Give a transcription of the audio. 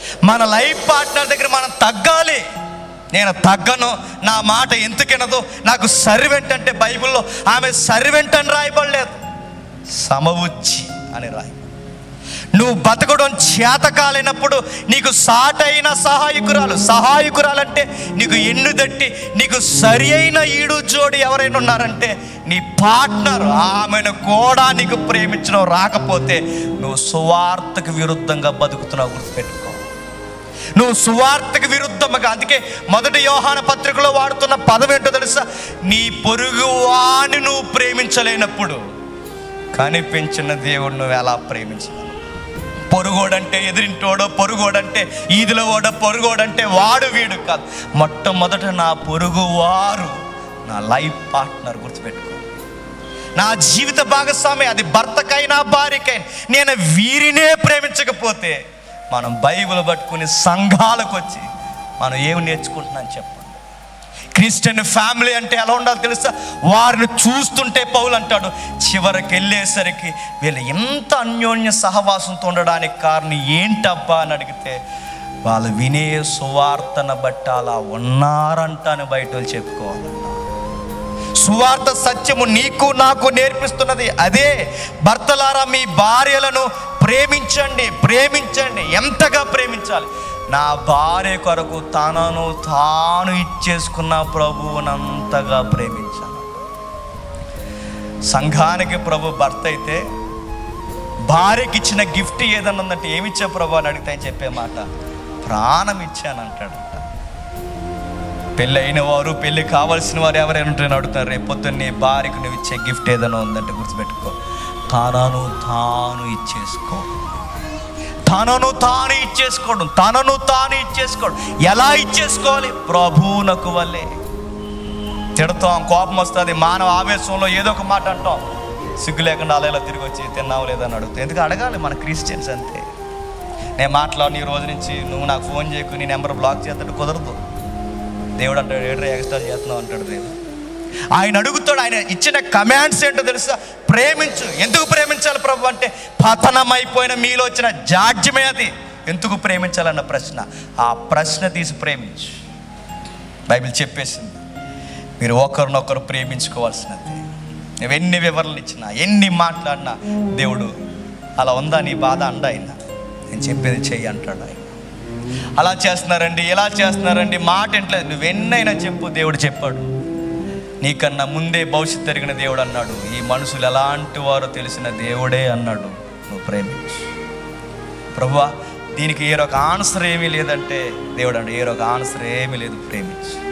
మన life partner దగ్గర మనం తగ్గాలి నేను తగ్గను నా మాట ఎందుకినదు నాకు సర్వెంట్ అంటే బైబిల్లో ఆమె సర్వెంట్ అని రాయబడలేదు సమవుచ్చి అని రాయి నువ్వు బతకడం చేత కాలేనప్పుడు నీకు సాటైన సహాయకురాలు సహాయకురాలంటే నీకు ఎన్ను దట్టి నీకు సరి అయిన ఈడు జోడి ఎవరైనా ఉన్నారంటే నీ పార్ట్నర్ ఆమెను కూడా నీకు ప్రేమించడం రాకపోతే నువ్వు సువార్తకు విరుద్ధంగా బతుకుతున్నావు గుర్తుపెట్టుకో నువ్వు సువార్తకు విరుద్ధముగా అందుకే మొదటి యోహాన పత్రికలో వాడుతున్న పదం ఏంటో తెలుసా నీ పొరుగు వాణ్ణి నువ్వు ప్రేమించలేనప్పుడు కనిపించిన దేవుడు నువ్వు ఎలా ప్రేమించగలవు పొరుగోడంటే ఎదిరింటోడో పొరుగోడంటే ఈదిలో ఓడో పొరుగోడంటే వాడు వీడు కాదు మొట్టమొదట నా పొరుగు వారు నా లైఫ్ పార్ట్నర్ గుర్తుపెట్టుకో నా జీవిత భాగస్వామి అది భర్తకైనా భార్యకైనా నేను వీరినే ప్రేమించకపోతే మనం బైబిల్ పట్టుకుని సంఘాలకు వచ్చి మనం ఏమి నేర్చుకుంటున్నాం చెప్పండి క్రిస్టియన్ ఫ్యామిలీ అంటే ఎలా ఉండాలో తెలుసా వారిని చూస్తుంటే పౌలు అంటాడు చివరికి వెళ్ళేసరికి వీళ్ళు ఎంత అన్యోన్య సహవాసంతో ఉండడానికి కారణం ఏంటబ్బా అని అడిగితే వాళ్ళు వినే సువార్తను బట్టి అలా ఉన్నారంట అని బయట వాళ్ళు చెప్పుకోవాలన్న సువార్త సత్యము నీకు నాకు నేర్పిస్తున్నది అదే భర్తలారా మీ భార్యలను ప్రేమించండి ప్రేమించండి ఎంతగా ప్రేమించాలి నా భార్య కొరకు తనను తాను ఇచ్చేసుకున్న ప్రభువునంతగా ప్రేమించాలి సంఘానికి ప్రభు భర్త అయితే భార్యకి ఇచ్చిన గిఫ్ట్ ఏదన్నా ఉందంటే ఏమి ఇచ్చా ప్రభు అని అడిగితే ఆయన చెప్పే మాట ప్రాణం ఇచ్చానంటాడంట పెళ్ళి అయిన వారు పెళ్ళి కావాల్సిన వారు ఎవరైనా ఉంటే అడుగుతారు రేపు పొద్దున్న నీ భార్యకు నువ్వు ఇచ్చే గిఫ్ట్ ఏదైనా ఉందంటే గుర్తుపెట్టుకో తనను తాను ఇచ్చేసుకో తనను తాను ఇచ్చేసుకోవడం తనను తాను ఇచ్చేసుకోవడం ఎలా ఇచ్చేసుకోవాలి ప్రభువునకు వల్లే తిడతాం కోపం వస్తుంది మానవ ఆవేశంలో ఏదో ఒక మాట అంటాం సిగ్గు లేకుండా అలా ఇలా తిరిగి వచ్చి తిన్నావు లేదని అడుగుతాం ఎందుకు అడగాలి మన క్రిస్టియన్స్ అంతే నేను మాట్లాడిన ఈ రోజు నుంచి నువ్వు నాకు ఫోన్ చేయకు నీ నెంబర్ బ్లాక్ చేస్తాడు కుదరదు దేవుడు అంటాడు ఏడ్రా ఎక్స్ట్రా చేస్తున్నావు అంటాడు దేవుడు ఆయన అడుగుతాడు ఆయన ఇచ్చిన కమాండ్స్ ఏంటో తెలుసా ప్రేమించు ఎందుకు ప్రేమించాలి ప్రభు అంటే పతనమైపోయిన మీలో వచ్చిన జాడ్యమే అది ఎందుకు ప్రేమించాలన్న ప్రశ్న ఆ ప్రశ్న తీసి ప్రేమించు బైబిల్ చెప్పేసింది మీరు ఒకరినొకరు ప్రేమించుకోవాల్సినది నువ్వు ఎన్ని వివరణలు ఇచ్చినా ఎన్ని మాట్లాడినా దేవుడు అలా ఉందా నీ బాధ అండ ఆయన నేను చెప్పేది చెయ్యి అంటాడు ఆయన అలా చేస్తున్నారండి ఇలా చేస్తున్నారండి మాట ఎంటలేదు నువ్వెన్నైనా చెప్పు దేవుడు చెప్పాడు నీకన్నా ముందే భవిష్యత్తు తిరిగిన దేవుడు అన్నాడు ఈ మనుషులు ఎలాంటి వారో తెలిసిన దేవుడే అన్నాడు నువ్వు ప్రేమించు ప్రభువా దీనికి ఏ ఒక ఆన్సర్ ఏమీ లేదంటే దేవుడు అంటే ఏ ఒక ఆన్సర్ ఏమీ లేదు ప్రేమించు